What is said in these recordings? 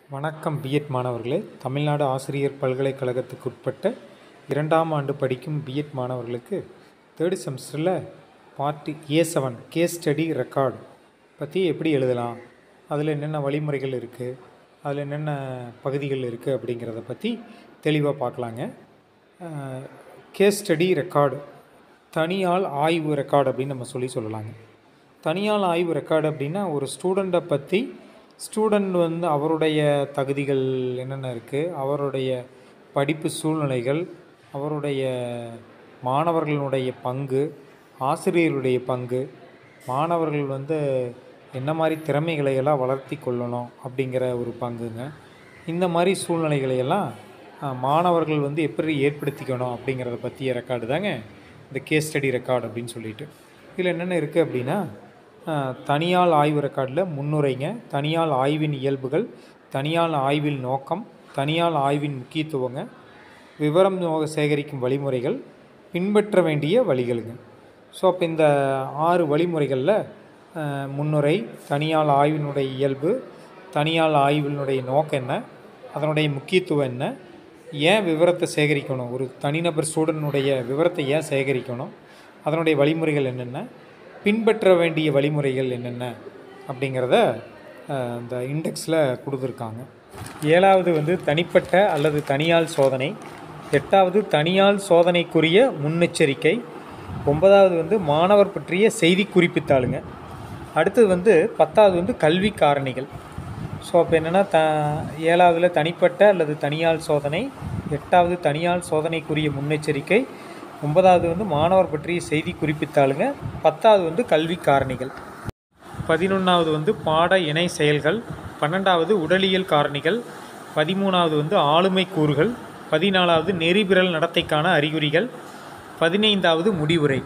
வணக்கம் பிஎட் மாணவர்களே தமிழ்நாடு ஆசிரியர் பல்கலைக்கழகத்துக்கு உட்பட்ட இரண்டாம் ஆண்டு படிக்கும் பிஎட் மாணவர்களுக்கு தேர்டு செமஸ்டரில் part A seven case study record பற்றி எப்படி எழுதலாம் அதில் என்னென்ன வழிமுறைகள் இருக்குது அதில் என்னென்ன பகுதிகள் இருக்குது அப்படிங்கிறத பற்றி தெளிவாக பார்க்கலாங்க கேஸ் ஸ்டடி ரெக்கார்டு தனியால் ஆய்வு ரெக்கார்டு அப்படின்னு நம்ம சொல்லி சொல்லலாங்க தனியால் ஆய்வு ரெக்கார்டு அப்படின்னா ஒரு ஸ்டூடெண்ட்டை பற்றி ஸ்டூடெண்ட் வந்து அவருடைய தகுதிகள் என்னென்ன இருக்குது அவருடைய படிப்பு சூழ்நிலைகள் அவருடைய மாணவர்களுடைய பங்கு ஆசிரியருடைய பங்கு மாணவர்கள் வந்து என்ன மாதிரி திறமைகளை எல்லாம் வளர்த்தி கொள்ளணும் அப்படிங்கிற ஒரு பங்குங்க இந்த மாதிரி சூழ்நிலைகளை எல்லாம் அஹ், மாணவர்கள் வந்து எப்படி ஏற்படுத்திக்கணும் அப்படிங்கிறத பற்றிய ரெக்கார்டு தாங்க இந்த கேஸ் ஸ்டடி ரெக்கார்டு அப்படின்னு சொல்லிட்டு இதில் என்னென்ன இருக்குது அப்படின்னா அஹ், தனியால் ஆய்வு ரெக்கார்டில் முன்னுரைங்க தனியால் ஆய்வின் இயல்புகள் தனியால் ஆய்வில் நோக்கம் தனியால் ஆய்வின் முக்கியத்துவங்க விவரம் நோ- சேகரிக்கும் வழிமுறைகள் பின்பற்ற வேண்டிய வழிகளுங்க ஸோ அப்போ இந்த ஆறு வழிமுறைகளில் அஹ், முன்னுரை தனியால் ஆய்வினுடைய இயல்பு தனியால் ஆய்வினுடைய நோக்கம் என்ன அதனுடைய முக்கியத்துவம் என்ன ஏன் விவரத்தை சேகரிக்கணும் ஒரு தனிநபர் ஸ்டூடெண்ட்னுடைய விவரத்தை ஏன் சேகரிக்கணும் அதனுடைய வழிமுறைகள் என்னென்ன பின்பற்ற வேண்டிய வழிமுறைகள் என்னென்ன அப்படிங்கிறத அஹ், இந்த இண்டெக்ஸில் கொடுத்துருக்காங்க ஏழாவது வந்து தனிப்பட்ட அல்லது தனியால் சோதனை எட்டாவது தனியால் சோதனைக்குரிய முன்னெச்சரிக்கை ஒன்பதாவது வந்து மாணவர் பற்றிய செய்தி குறிப்பித்தாளுங்க அடுத்தது வந்து பத்தாவது வந்து கல்வி காரணிகள் ஸோ அப்போ என்னென்னா த ஏழாவதுல தனிப்பட்ட அல்லது தனியால் சோதனை எட்டாவது தனியால் சோதனைக்குரிய முன்னெச்சரிக்கை ஒன்பதாவது வந்து மாணவர் பற்றிய செய்தி குறிப்பித்தாளுங்க பத்தாவது வந்து கல்வி காரணிகள் பதினொன்றாவது வந்து பாட இணை செயல்கள் பன்னெண்டாவது உடலியல் காரணிகள் பதிமூணாவது வந்து ஆளுமை கூறுகள் பதினாலாவது நெறிபிறல் நடத்தைக்கான அறிகுறிகள் பதினைந்தாவது முடிவுரை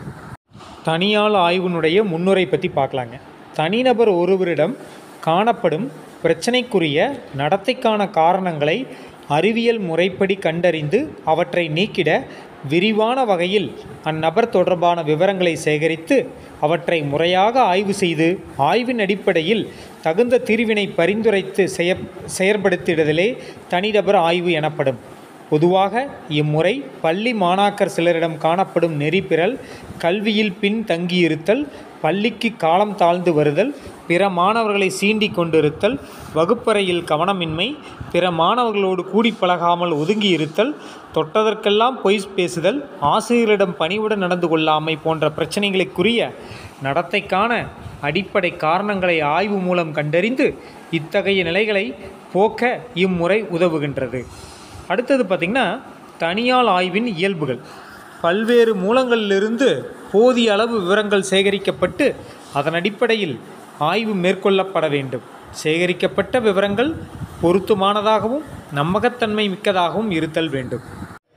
தனியால் ஆய்வினுடைய முன்னுரை பற்றி பார்க்கலாங்க தனிநபர் ஒருவரிடம் காணப்படும் பிரச்சனைக்குரிய நடத்தைக்கான காரணங்களை அறிவியல் முறைப்படி கண்டறிந்து அவற்றை நீக்கிட விரிவான வகையில் அந்நபர் தொடர்பான விவரங்களை சேகரித்து அவற்றை முறையாக ஆய்வு செய்து ஆய்வின் அடிப்படையில் தகுந்த தீர்வினை பரிந்துரைத்து செய செயற்படுத்திடுதலே தனிநபர் ஆய்வு எனப்படும் பொதுவாக இம்முறை பள்ளி மாணாக்கர் சிலரிடம் காணப்படும் நெறிப்பிறல் கல்வியில் பின் தங்கியிருத்தல் பள்ளிக்கு காலம் தாழ்ந்து வருதல் பிற மாணவர்களை சீண்டி கொண்டிருத்தல் வகுப்பறையில் கவனமின்மை பிற மாணவர்களோடு கூடி பழகாமல் ஒதுங்கி இருத்தல் தொட்டதற்கெல்லாம் பொய் பேசுதல் ஆசிரியரிடம் பணிவுடன் நடந்து கொள்ளாமை போன்ற பிரச்சனைகளுக்குரிய நடத்தைக்கான அடிப்படை காரணங்களை ஆய்வு மூலம் கண்டறிந்து இத்தகைய நிலைகளை போக்க இம்முறை உதவுகின்றது அடுத்தது பார்த்திங்கன்னா தனியால் ஆய்வின் இயல்புகள் பல்வேறு மூலங்களிலிருந்து போதிய அளவு விவரங்கள் சேகரிக்கப்பட்டு அதன் அடிப்படையில் ஆய்வு மேற்கொள்ளப்பட வேண்டும் சேகரிக்கப்பட்ட விவரங்கள் பொருத்தமானதாகவும் நம்பகத்தன்மை மிக்கதாகவும் இருத்தல் வேண்டும்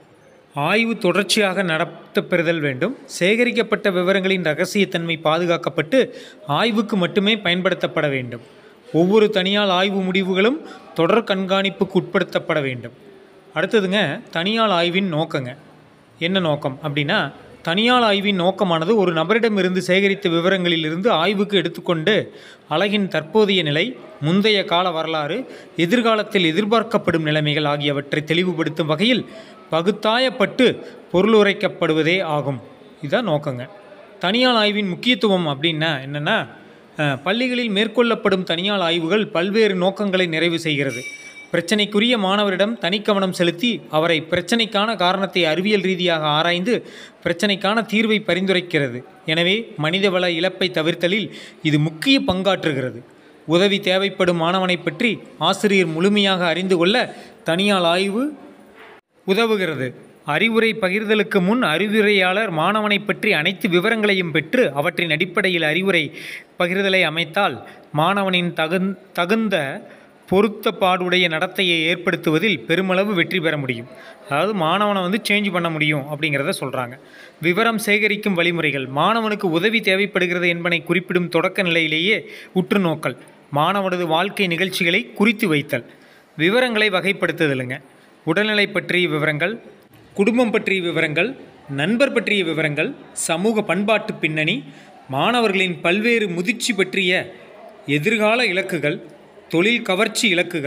ஆய்வு தொடர்ச்சியாக நடத்தப்பெறுதல் வேண்டும் சேகரிக்கப்பட்ட விவரங்களின் ரகசியத்தன்மை பாதுகாக்கப்பட்டு ஆய்வுக்கு மட்டுமே பயன்படுத்தப்பட வேண்டும் ஒவ்வொரு தனியால் ஆய்வு முடிவுகளும் தொடர் கண்காணிப்புக்கு உட்படுத்தப்பட வேண்டும் அடுத்ததுங்க தனியால் ஆய்வின் நோக்கங்க என்ன நோக்கம் அப்படின்னா தனியால் ஆய்வின் நோக்கமானது ஒரு நபரிடமிருந்து சேகரித்த விவரங்களிலிருந்து ஆய்வுக்கு எடுத்துக்கொண்டு அழகின் தற்போதைய நிலை முந்தைய கால வரலாறு எதிர்காலத்தில் எதிர்பார்க்கப்படும் நிலைமைகள் ஆகியவற்றை தெளிவுபடுத்தும் வகையில் பகுத்தாயப்பட்டு பொருளுரைக்கப்படுவதே ஆகும் இதுதான் நோக்கங்க தனியால் ஆய்வின் முக்கியத்துவம் அப்படின்னா என்னென்னா அஹ், பள்ளிகளில் மேற்கொள்ளப்படும் தனியால் ஆய்வுகள் பல்வேறு நோக்கங்களை நிறைவு செய்கிறது பிரச்சனைக்குரிய மாணவரிடம் தனிக்கவனம் செலுத்தி அவரை பிரச்சனைக்கான காரணத்தை அறிவியல் ரீதியாக ஆராய்ந்து பிரச்சனைக்கான தீர்வை பரிந்துரைக்கிறது எனவே மனிதவள இழப்பை தவிர்த்தலில் இது முக்கிய பங்காற்றுகிறது உதவி தேவைப்படும் மாணவனை பற்றி ஆசிரியர் முழுமையாக அறிந்து கொள்ள தனியால் ஆய்வு உதவுகிறது அறிவுரை பகிர்தலுக்கு முன் அறிவுரையாளர் மாணவனை பற்றி அனைத்து விவரங்களையும் பெற்று அவற்றின் அடிப்படையில் அறிவுரை பகிர்தலை அமைத்தால் மாணவனின் தகுந் தகுந்த பொருத்தப்பாடுடைய நடத்தையை ஏற்படுத்துவதில் பெருமளவு வெற்றி பெற முடியும் அதாவது மாணவனை வந்து சேஞ்ச் பண்ண முடியும் அப்படிங்கிறத சொல்கிறாங்க விவரம் சேகரிக்கும் வழிமுறைகள் மாணவனுக்கு உதவி தேவைப்படுகிறது என்பதை குறிப்பிடும் தொடக்க நிலையிலேயே உற்று நோக்கல் மாணவனது வாழ்க்கை நிகழ்ச்சிகளை குறித்து வைத்தல் விவரங்களை வகைப்படுத்துதலுங்க உடல்நிலை பற்றிய விவரங்கள் குடும்பம் பற்றிய விவரங்கள் நண்பர் பற்றிய விவரங்கள் சமூக பண்பாட்டு பின்னணி மாணவர்களின் பல்வேறு முதிர்ச்சி பற்றிய எதிர்கால இலக்குகள் தொழில் கவர்ச்சி இலக்குகள்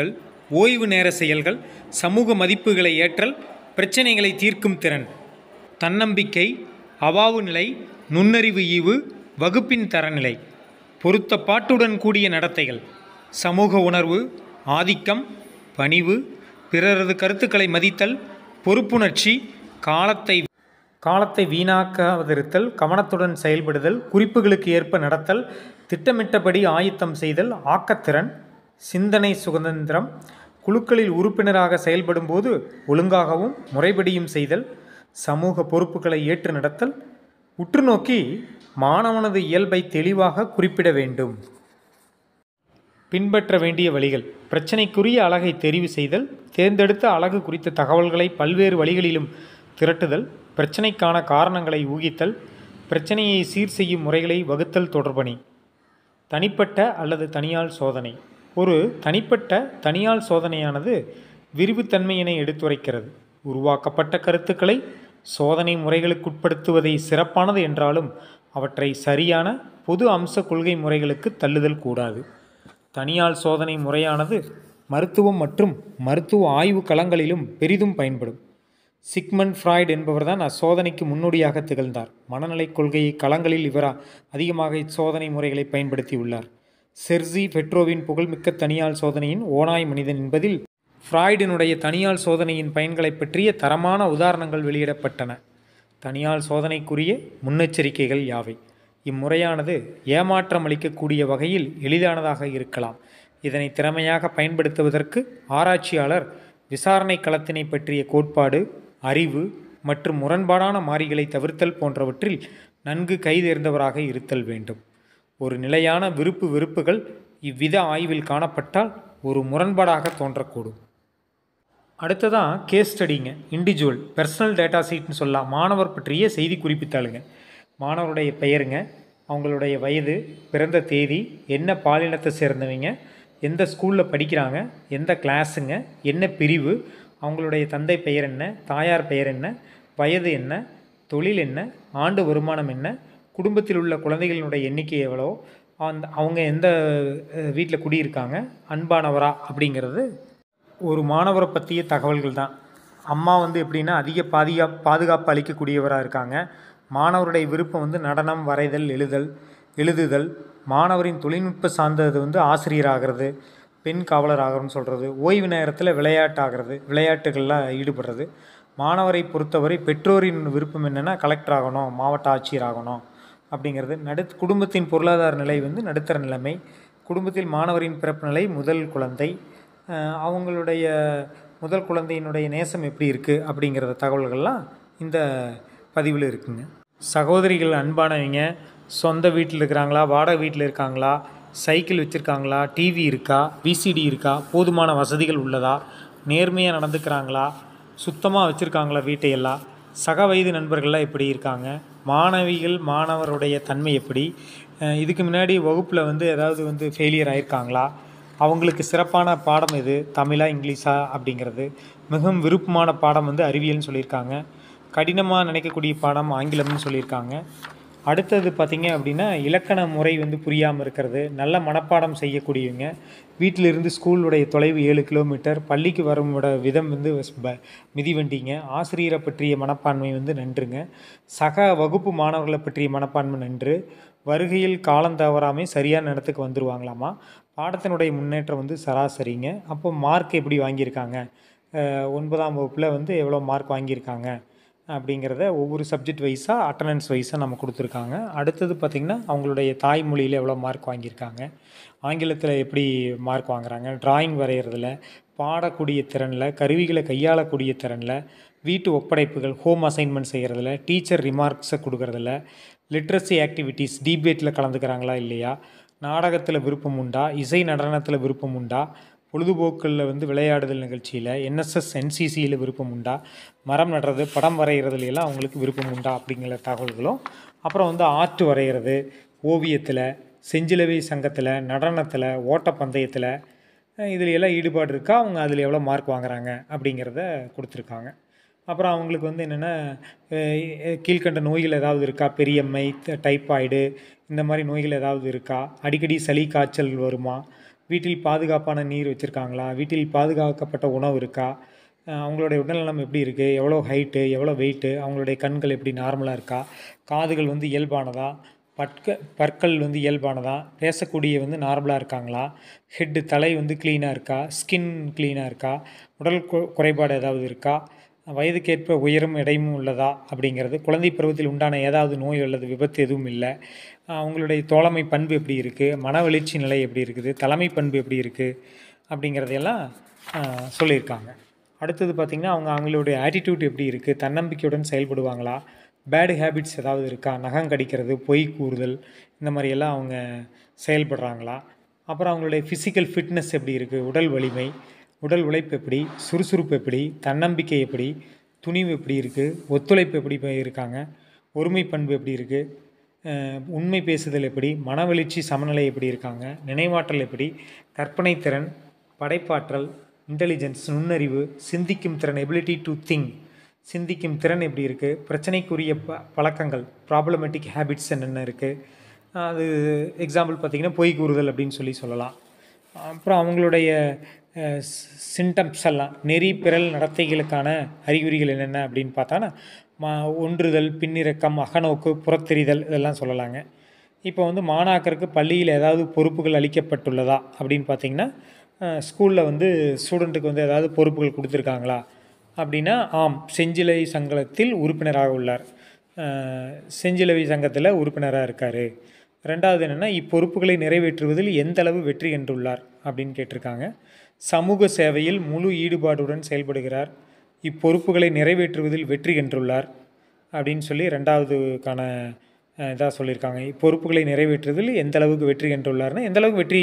ஓய்வு நேர செயல்கள் சமூக மதிப்புகளை ஏற்றல் பிரச்சனைகளை தீர்க்கும் திறன் தன்னம்பிக்கை அவாவு நிலை நுண்ணறிவு ஈவு வகுப்பின் தரநிலை பொருத்தப்பாட்டுடன் கூடிய நடத்தைகள் சமூக உணர்வு ஆதிக்கம் பணிவு பிறரது கருத்துக்களை மதித்தல் பொறுப்புணர்ச்சி காலத்தை காலத்தை வீணாக்காதிருத்தல் கவனத்துடன் செயல்படுதல் குறிப்புகளுக்கு ஏற்ப நடத்தல் திட்டமிட்டபடி ஆயத்தம் செய்தல் ஆக்கத்திறன் சிந்தனை சுதந்திரம் குழுக்களில் உறுப்பினராக செயல்படும்போது ஒழுங்காகவும் முறைப்படியும் செய்தல் சமூக பொறுப்புகளை ஏற்று நடத்தல் உற்றுநோக்கி மாணவனது இயல்பை தெளிவாக குறிப்பிட வேண்டும் பின்பற்ற வேண்டிய வழிகள் பிரச்சனைக்குரிய அழகை தெரிவு செய்தல் தேர்ந்தெடுத்த அழகு குறித்த தகவல்களை பல்வேறு வழிகளிலும் திரட்டுதல் பிரச்சனைக்கான காரணங்களை ஊகித்தல் பிரச்சனையை சீர் செய்யும் முறைகளை வகுத்தல் தொடர்பணி தனிப்பட்ட அல்லது தனியால் சோதனை ஒரு தனிப்பட்ட தனியால் சோதனையானது விரிவுத்தன்மையினை எடுத்துரைக்கிறது உருவாக்கப்பட்ட கருத்துக்களை சோதனை முறைகளுக்குட்படுத்துவதை சிறப்பானது என்றாலும் அவற்றை சரியான பொது அம்ச கொள்கை முறைகளுக்கு தள்ளுதல் கூடாது தனியால் சோதனை முறையானது மருத்துவம் மற்றும் மருத்துவ ஆய்வு களங்களிலும் பெரிதும் பயன்படும் சிக்மண்ட் ஃப்ராய்டு என்பவர்தான் அச்சோதனைக்கு முன்னோடியாக திகழ்ந்தார் மனநலை கொள்கையை களங்களில் இவர் அதிகமாக இச்சோதனை முறைகளை பயன்படுத்தியுள்ளார் செர்சி பெட்ரோவின் புகழ்மிக்க தனியால் சோதனையின் ஓனாய் மனிதன் என்பதில் ஃப்ராய்டினுடைய தனியால் சோதனையின் பயன்களை பற்றிய தரமான உதாரணங்கள் வெளியிடப்பட்டன தனியால் சோதனைக்குரிய முன்னெச்சரிக்கைகள் யாவை இம்முறையானது ஏமாற்றம் அளிக்கக்கூடிய வகையில் எளிதானதாக இருக்கலாம் இதனை திறமையாக பயன்படுத்துவதற்கு ஆராய்ச்சியாளர் விசாரணை களத்தினை பற்றிய கோட்பாடு அறிவு மற்றும் முரண்பாடான மாறிகளை தவிர்த்தல் போன்றவற்றில் நன்கு கைதேர்ந்தவராக இருத்தல் வேண்டும் ஒரு நிலையான விருப்பு வெறுப்புகள் இவ்வித ஆய்வில் காணப்பட்டால் ஒரு முரண்பாடாக தோன்றக்கூடும் அடுத்ததான் கேஸ் ஸ்டடிங்க இண்டிவிஜுவல் பர்சனல் டேட்டா சீட்னு சொல்லலாம் மாணவர் பற்றிய செய்தி குறிப்பித்தாளுங்க மாணவருடைய பெயருங்க அவங்களுடைய வயது பிறந்த தேதி என்ன பாலினத்தை சேர்ந்தவங்க எந்த ஸ்கூலில் படிக்கிறாங்க எந்த கிளாஸுங்க என்ன பிரிவு அவங்களுடைய தந்தை பெயர் என்ன தாயார் பெயர் என்ன வயது என்ன தொழில் என்ன ஆண்டு வருமானம் என்ன குடும்பத்தில் உள்ள குழந்தைகளினுடைய எண்ணிக்கை எவ்வளோ அந்த அவங்க எந்த வீட்டில் குடியிருக்காங்க அன்பானவரா அப்படிங்கிறது ஒரு மாணவரை பற்றிய தகவல்கள் தான் அம்மா வந்து எப்படின்னா அதிக பாதுகா பாதுகாப்பு அளிக்கக்கூடியவராக இருக்காங்க மாணவருடைய விருப்பம் வந்து நடனம் வரைதல் எழுதல் எழுதுதல் மாணவரின் தொழில்நுட்ப சார்ந்தது வந்து ஆசிரியர் ஆகிறது பெண் காவலர் ஆகிறோம்னு சொல்கிறது ஓய்வு நேரத்தில் விளையாட்டு ஆகிறது விளையாட்டுகளில் ஈடுபடுறது மாணவரை பொறுத்தவரை பெற்றோரின் விருப்பம் என்னென்னா கலெக்டர் ஆகணும் மாவட்ட ஆட்சியர் ஆகணும் அப்படிங்கிறது நடு குடும்பத்தின் பொருளாதார நிலை வந்து நடுத்தர நிலைமை குடும்பத்தில் மாணவரின் பிறப்பு நிலை முதல் குழந்தை அஹ் அவங்களுடைய முதல் குழந்தையினுடைய நேசம் எப்படி இருக்குது அப்படிங்கிறத தகவல்கள்லாம் இந்த பதிவில் இருக்குங்க சகோதரிகள் அன்பானவங்க சொந்த வீட்டில் இருக்கிறாங்களா வாடகை வீட்டில் இருக்காங்களா சைக்கிள் வச்சுருக்காங்களா டிவி இருக்கா விசிடி இருக்கா போதுமான வசதிகள் உள்ளதா நேர்மையாக நடந்துக்கிறாங்களா சுத்தமாக வச்சுருக்காங்களா வீட்டையெல்லாம் சக வயது நண்பர்கள்லாம் எப்படி இருக்காங்க மாணவிகள் மாணவருடைய தன்மை எப்படி அஹ் இதுக்கு முன்னாடி வகுப்பில் வந்து ஏதாவது வந்து ஃபெயிலியர் ஆயிருக்காங்களா அவங்களுக்கு சிறப்பான பாடம் எது தமிழா இங்கிலீஷா அப்படிங்கிறது மிகவும் விருப்பமான பாடம் வந்து அறிவியல்னு சொல்லியிருக்காங்க கடினமாக நினைக்கக்கூடிய பாடம் ஆங்கிலம்னு சொல்லியிருக்காங்க அடுத்தது பார்த்திங்க அப்படின்னா இலக்கண முறை வந்து புரியாமல் இருக்கிறது நல்ல மனப்பாடம் செய்யக்கூடியவங்க வீட்டிலிருந்து ஸ்கூலுடைய தொலைவு ஏழு கிலோமீட்டர் பள்ளிக்கு வரும் விட விதம் வந்து ப- மிதிவண்டிங்க ஆசிரியரை பற்றிய மனப்பான்மை வந்து நன்றுங்க சக வகுப்பு மாணவர்களை பற்றிய மனப்பான்மை நன்று வருகையில் காலம் தவறாமல் சரியான இடத்துக்கு வந்துருவாங்களாமா பாடத்தினுடைய முன்னேற்றம் வந்து சராசரிங்க அப்போ மார்க் எப்படி வாங்கியிருக்காங்க அஹ் ஒன்பதாம் வகுப்பில் வந்து எவ்வளோ மார்க் வாங்கியிருக்காங்க அப்படிங்கிறத ஒவ்வொரு சப்ஜெக்ட் வைஸாக அட்டண்டன்ஸ் வைஸாக நம்ம கொடுத்துருக்காங்க அடுத்தது பார்த்திங்கன்னா அவங்களுடைய தாய்மொழியில் எவ்வளோ மார்க் வாங்கியிருக்காங்க ஆங்கிலத்தில் எப்படி மார்க் வாங்குறாங்க டிராயிங் வரைகிறதுல பாடக்கூடிய திறனில் கருவிகளை கையாளக்கூடிய திறனில் வீட்டு ஒப்படைப்புகள் ஹோம் அசைன்மெண்ட் செய்கிறதுல டீச்சர் ரிமார்க்ஸை கொடுக்கறதுல லிட்ரஸி ஆக்டிவிட்டீஸ் டிபேட்டில் கலந்துக்கிறாங்களா இல்லையா நாடகத்தில் விருப்பம் உண்டா இசை நடனத்தில் விருப்பம் உண்டா பொழுதுபோக்குகளில் வந்து விளையாடுதல் நிகழ்ச்சியில் என்எஸ்எஸ் என்சிசியில் விருப்பம் உண்டா மரம் நடுறது படம் வரைகிறதுல எல்லாம் அவங்களுக்கு விருப்பம் உண்டா அப்படிங்கிற தகவல்களும் அப்புறம் வந்து ஆர்ட் வரைகிறது ஓவியத்தில் செஞ்சிலுவை சங்கத்தில் நடனத்தில் ஓட்டப்பந்தயத்தில் இதில் எல்லாம் ஈடுபாடு இருக்கா அவங்க அதில் எவ்வளோ மார்க் வாங்குறாங்க அப்படிங்கிறத கொடுத்துருக்காங்க அப்புறம் அவங்களுக்கு வந்து என்னென்னா கீழ்கண்ட நோய்கள் ஏதாவது இருக்கா பெரியம்மை டைப்பாய்டு இந்த மாதிரி நோய்கள் ஏதாவது இருக்கா அடிக்கடி சளி காய்ச்சல் வருமா வீட்டில் பாதுகாப்பான நீர் வச்சுருக்காங்களா வீட்டில் பாதுகாக்கப்பட்ட உணவு இருக்கா அஹ் அவங்களுடைய உடல்நலம் எப்படி இருக்குது எவ்வளோ ஹைட்டு எவ்வளோ வெயிட்டு அவங்களுடைய கண்கள் எப்படி நார்மலாக இருக்கா காதுகள் வந்து இயல்பானதா பற்க பற்கள் வந்து இயல்பானதா பேசக்கூடிய வந்து நார்மலாக இருக்காங்களா ஹெட்டு தலை வந்து க்ளீனாக இருக்கா ஸ்கின் க்ளீனாக இருக்கா உடல் கு- குறைபாடு ஏதாவது இருக்கா வயதுக்கேற்ப உயரும் எடையும் உள்ளதா அப்படிங்கிறது குழந்தை பருவத்தில் உண்டான ஏதாவது நோய் அல்லது விபத்து எதுவும் இல்லை அவங்களுடைய தோழமை பண்பு எப்படி இருக்குது மன வளர்ச்சி நிலை எப்படி இருக்குது தலைமை பண்பு எப்படி இருக்குது அப்படிங்கிறதையெல்லாம் ஆஹ், சொல்லியிருக்காங்க அடுத்தது பார்த்திங்கன்னா அவங்க அவங்களுடைய ஆட்டிடியூட் எப்படி இருக்குது தன்னம்பிக்கையுடன் செயல்படுவாங்களா பேடு ஹேபிட்ஸ் ஏதாவது இருக்கா நகம் கடிக்கிறது பொய் கூறுதல் இந்த மாதிரியெல்லாம் அவங்க செயல்படுறாங்களா அப்புறம் அவங்களுடைய ஃபிசிக்கல் ஃபிட்னஸ் எப்படி இருக்குது உடல் வலிமை உடல் உழைப்பு எப்படி சுறுசுறுப்பு எப்படி தன்னம்பிக்கை எப்படி துணிவு எப்படி இருக்குது ஒத்துழைப்பு எப்படி இப்ப இருக்காங்க ஒருமை பண்பு எப்படி இருக்குது உண்மை பேசுதல் எப்படி மனவெழுச்சி சமநிலை எப்படி இருக்காங்க நினைவாற்றல் எப்படி கற்பனை திறன் படைப்பாற்றல் இன்டெலிஜென்ஸ் நுண்ணறிவு சிந்திக்கும் திறன் எபிலிட்டி டு திங்க் சிந்திக்கும் திறன் எப்படி இருக்குது பிரச்சனைக்குரிய ப பழக்கங்கள் ப்ராப்ளமேட்டிக் ஹேபிட்ஸ் என்னென்ன இருக்குது அது எக்ஸாம்பிள் பார்த்திங்கன்னா பொய் கூறுதல் அப்படின்னு சொல்லி சொல்லலாம் அப்புறம் அவங்களுடைய சிம்டம்ஸ் எல்லாம் நெறி பிறல் நடத்தைகளுக்கான அறிகுறிகள் என்னென்ன அப்படின்னு பார்த்தானா மா ஒன்றுதல் பின்னிறக்கம் அகநோக்கு புறத்தெரிதல் இதெல்லாம் சொல்லலாங்க இப்போ வந்து மாணாக்கருக்கு பள்ளியில் ஏதாவது பொறுப்புகள் அளிக்கப்பட்டுள்ளதா அப்படின்னு பார்த்தீங்கன்னா ஸ்கூலில் வந்து ஸ்டூடெண்ட்டுக்கு வந்து ஏதாவது பொறுப்புகள் கொடுத்துருக்காங்களா அப்படின்னா ஆம் செஞ்சிலை சங்கத்தில் உறுப்பினராக உள்ளார் அஹ், செஞ்சிலுவை சங்கத்தில் உறுப்பினராக இருக்கார் ரெண்டாவது என்னென்னா இப்பொறுப்புகளை நிறைவேற்றுவதில் எந்த அளவு வெற்றி கண்டுள்ளார் அப்படின்னு கேட்டிருக்காங்க சமூக சேவையில் முழு ஈடுபாடுடன் செயல்படுகிறார் இப்பொறுப்புகளை நிறைவேற்றுவதில் வெற்றி கண்டுள்ளார் அப்படின்னு சொல்லி ரெண்டாவதுக்கான இதாக சொல்லியிருக்காங்க இப்பொறுப்புகளை நிறைவேற்றுவதில் எந்த அளவுக்கு வெற்றி கண்டுள்ளார்னா எந்த அளவுக்கு வெற்றி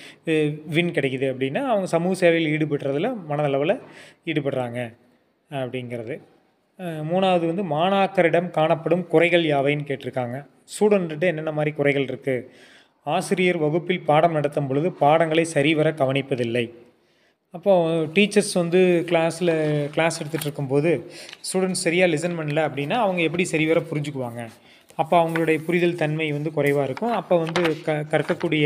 வின் கிடைக்குது அப்படின்னா அவங்க சமூக சேவையில் ஈடுபடுறதுல மனதளவில் ஈடுபடுறாங்க அப்படிங்கிறது அஹ் மூணாவது வந்து மாணாக்கரிடம் காணப்படும் குறைகள் யாவைன்னு கேட்டிருக்காங்க ஸ்டூடெண்ட்டு என்னென்ன மாதிரி குறைகள் இருக்குது ஆசிரியர் வகுப்பில் பாடம் நடத்தும் பொழுது பாடங்களை சரிவர கவனிப்பதில்லை அப்போ டீச்சர்ஸ் வந்து கிளாஸில் கிளாஸ் எடுத்துகிட்டு இருக்கும்போது ஸ்டூடெண்ட்ஸ் சரியாக லிசன் பண்ணல அப்படின்னா அவங்க எப்படி சரிவர புரிஞ்சுக்குவாங்க அப்போ அவங்களுடைய புரிதல் தன்மை வந்து குறைவாக இருக்கும் அப்போ வந்து க கற்கக்கூடிய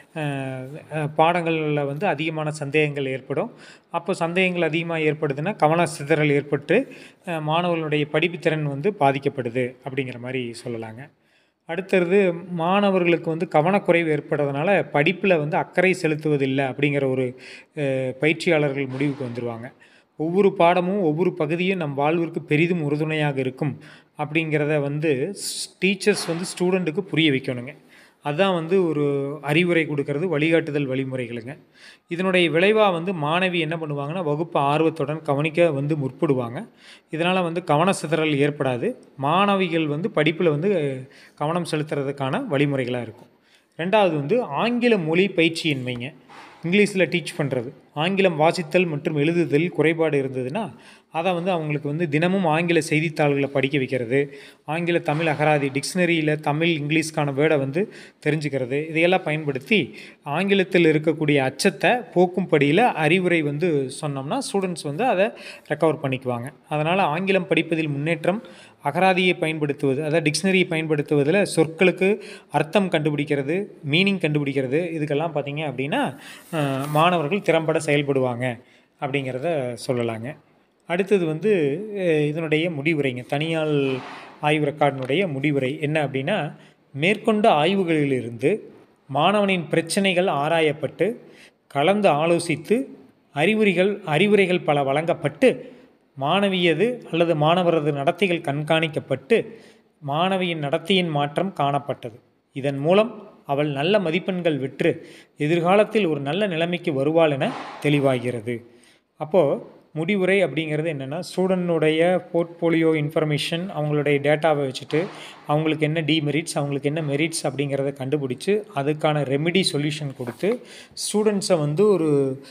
பாடங்களில் வந்து அதிகமான சந்தேகங்கள் ஏற்படும் அப்போ சந்தேகங்கள் அதிகமாக ஏற்படுதுன்னா கவன சிதறல் ஏற்பட்டு அஹ், மாணவர்களுடைய படிப்புத்திறன் வந்து பாதிக்கப்படுது அப்படிங்கிற மாதிரி சொல்லலாங்க அடுத்தது மாணவர்களுக்கு வந்து கவனக்குறைவு ஏற்படுறதுனால படிப்பில் வந்து அக்கறை செலுத்துவதில்லை அப்படிங்கிற ஒரு அஹ், பயிற்சியாளர்கள் முடிவுக்கு வந்துடுவாங்க ஒவ்வொரு பாடமும் ஒவ்வொரு பகுதியும் நம் வாழ்விற்கு பெரிதும் உறுதுணையாக இருக்கும் அப்படிங்கிறத வந்து டீச்சர்ஸ் வந்து ஸ்டூடெண்ட்டுக்கு புரிய வைக்கணுங்க அதுதான் வந்து ஒரு அறிவுரை கொடுக்கறது வழிகாட்டுதல் வழிமுறைகளுங்க இதனுடைய விளைவாக வந்து மாணவி என்ன பண்ணுவாங்கன்னா வகுப்பு ஆர்வத்துடன் கவனிக்க வந்து முற்படுவாங்க இதனால் வந்து கவன சிதறல் ஏற்படாது மாணவிகள் வந்து படிப்பில் வந்து கவனம் செலுத்துறதுக்கான வழிமுறைகளாக இருக்கும் ரெண்டாவது வந்து ஆங்கில மொழி பயிற்சியின்மைங்க இங்கிலீஷில் டீச் பண்ணுறது ஆங்கிலம் வாசித்தல் மற்றும் எழுதுதல் குறைபாடு இருந்ததுன்னா அதை வந்து அவங்களுக்கு வந்து தினமும் ஆங்கில செய்தித்தாள்களை படிக்க வைக்கிறது ஆங்கில தமிழ் அகராதி டிக்ஷனரியில் தமிழ் இங்கிலீஷ்க்கான வேர்டை வந்து தெரிஞ்சுக்கிறது இதையெல்லாம் பயன்படுத்தி ஆங்கிலத்தில் இருக்கக்கூடிய அச்சத்தை போக்கும்படியில் அறிவுரை வந்து சொன்னோம்னா ஸ்டூடெண்ட்ஸ் வந்து அதை ரெக்கவர் பண்ணிக்குவாங்க அதனால் ஆங்கிலம் படிப்பதில் முன்னேற்றம் அகராதியை பயன்படுத்துவது அதாவது டிக்ஷனரியை பயன்படுத்துவதில் சொற்களுக்கு அர்த்தம் கண்டுபிடிக்கிறது மீனிங் கண்டுபிடிக்கிறது இதுக்கெல்லாம் பார்த்தீங்க அப்படின்னா அஹ், மாணவர்கள் திறம்பட செயல்படுவாங்க அப்படிங்கிறத சொல்லலாங்க அடுத்தது வந்து அஹ், இதனுடைய முடிவுரைங்க தனியால் ஆய்வு ரெக்கார்டினுடைய முடிவுரை என்ன அப்படின்னா மேற்கொண்ட ஆய்வுகளிலிருந்து மாணவனின் பிரச்சனைகள் ஆராயப்பட்டு கலந்து ஆலோசித்து அறிவுரைகள் அறிவுரைகள் பல வழங்கப்பட்டு மாணவியது அல்லது மாணவரது நடத்தைகள் கண்காணிக்கப்பட்டு மாணவியின் நடத்தையின் மாற்றம் காணப்பட்டது இதன் மூலம் அவள் நல்ல மதிப்பெண்கள் பெற்று எதிர்காலத்தில் ஒரு நல்ல நிலைமைக்கு வருவாள் என தெளிவாகிறது அப்போது முடிவுரை அப்படிங்கிறது என்னென்னா ஸ்டூடெண்ட்னுடைய போர்ட்போலியோ இன்ஃபர்மேஷன் அவங்களுடைய டேட்டாவை வச்சுட்டு அவங்களுக்கு என்ன டிமெரிட்ஸ் அவங்களுக்கு என்ன மெரிட்ஸ் அப்படிங்கிறத கண்டுபிடிச்சி அதுக்கான ரெமிடி சொல்யூஷன் கொடுத்து ஸ்டூடெண்ட்ஸை வந்து ஒரு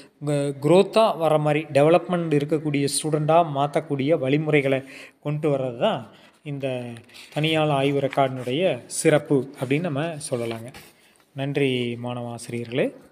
க்ரோத்தாக வர மாதிரி டெவலப்மெண்ட் இருக்கக்கூடிய ஸ்டூடெண்ட்டாக மாற்றக்கூடிய வழிமுறைகளை கொண்டு வர்றது தான் இந்த தனியால் ஆய்வு ரெக்கார்டினுடைய சிறப்பு அப்படின்னு நம்ம சொல்லலாங்க நன்றி மாணவ ஆசிரியர்களே